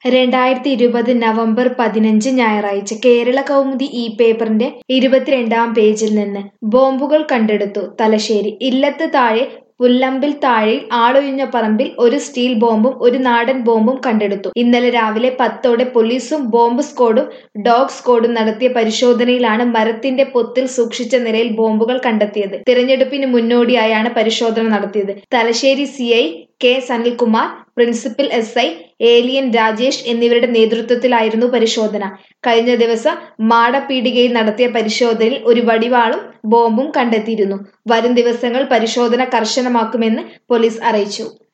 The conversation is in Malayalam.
രണ്ടായിരത്തി ഇരുപത് നവംബർ പതിനഞ്ച് ഞായറാഴ്ച കേരള കൗമുദി ഈ പേപ്പറിന്റെ ഇരുപത്തിരണ്ടാം പേജിൽ നിന്ന് ബോംബുകൾ കണ്ടെടുത്തു തലശ്ശേരി ഇല്ലത്ത് താഴെ പുല്ലമ്പിൽ താഴെയിൽ ആളൊഴിഞ്ഞ പറമ്പിൽ ഒരു സ്റ്റീൽ ബോംബും ഒരു നാടൻ ബോംബും കണ്ടെടുത്തു ഇന്നലെ രാവിലെ പത്തോടെ പോലീസും ബോംബ് സ്ക്വാഡും ഡോഗ് സ്ക്വാഡും നടത്തിയ പരിശോധനയിലാണ് മരത്തിന്റെ പൊത്തിൽ സൂക്ഷിച്ച നിലയിൽ ബോംബുകൾ കണ്ടെത്തിയത് തിരഞ്ഞെടുപ്പിന് മുന്നോടിയായാണ് പരിശോധന നടത്തിയത് Thalassery C I K Sanilkumar principal S I Eliyan Rajesh എന്നിവരുടെ നേതൃത്വത്തിലായിരുന്നു പരിശോധന കഴിഞ്ഞ ദിവസം മാടപ്പീടികയിൽ നടത്തിയ പരിശോധനയിൽ ഒരു വടിവാളും ബോംബും കണ്ടെത്തിയിരുന്നു വരും ദിവസങ്ങൾ പരിശോധന കർശനമാക്കുമെന്ന് പോലീസ് അറിയിച്ചു